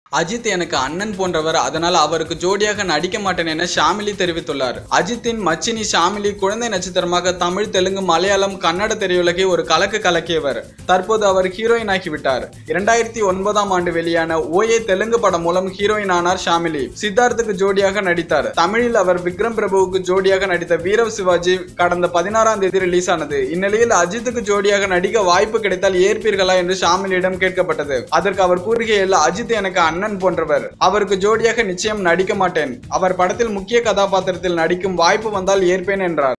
அஜித் எனக்கு அண்ணன் போன்றவர் அதனால் அவருக்கு ஜோடியாக நடிக்க மாட்டேன் என ஷாமிலி தெரிவித்துள்ளார் அஜித்தின் மச்சினி ஷாமிலி குழந்தை நட்சத்திரமாக தமிழ் தெலுங்கு மலையாளம் கன்னட திரையுலகை ஒரு கலக்கு கலக்கியவர் தற்போது அவர் ஹீரோயின் ஆகிவிட்டார் இரண்டாயிரத்தி ஒன்பதாம் ஆண்டு வெளியான ஓஏ தெலுங்கு படம் மூலம் ஹீரோயின் ஆனார் ஷாமிலி சித்தார்த்துக்கு ஜோடியாக நடித்தார் தமிழில் அவர் விக்ரம் பிரபுவுக்கு ஜோடியாக நடித்த வீரவ் சிவாஜி கடந்த பதினாறாம் தேதி ரிலீஸ் ஆனது இந்நிலையில் அஜித்துக்கு ஜோடியாக நடிக்க வாய்ப்பு கிடைத்தால் ஏற்பீர்களா என்று ஷாமிலியிடம் கேட்கப்பட்டது அதற்கு அவர் கூறுகையில் அஜித் எனக்கு அண்ணன் போன்றவர் அவருக்கு ஜோடியாக நிச்சயம் நடிக்க மாட்டேன் அவர் படத்தில் முக்கிய கதாபாத்திரத்தில் நடிக்கும் வாய்ப்பு வந்தால் ஏற்பேன் என்றார்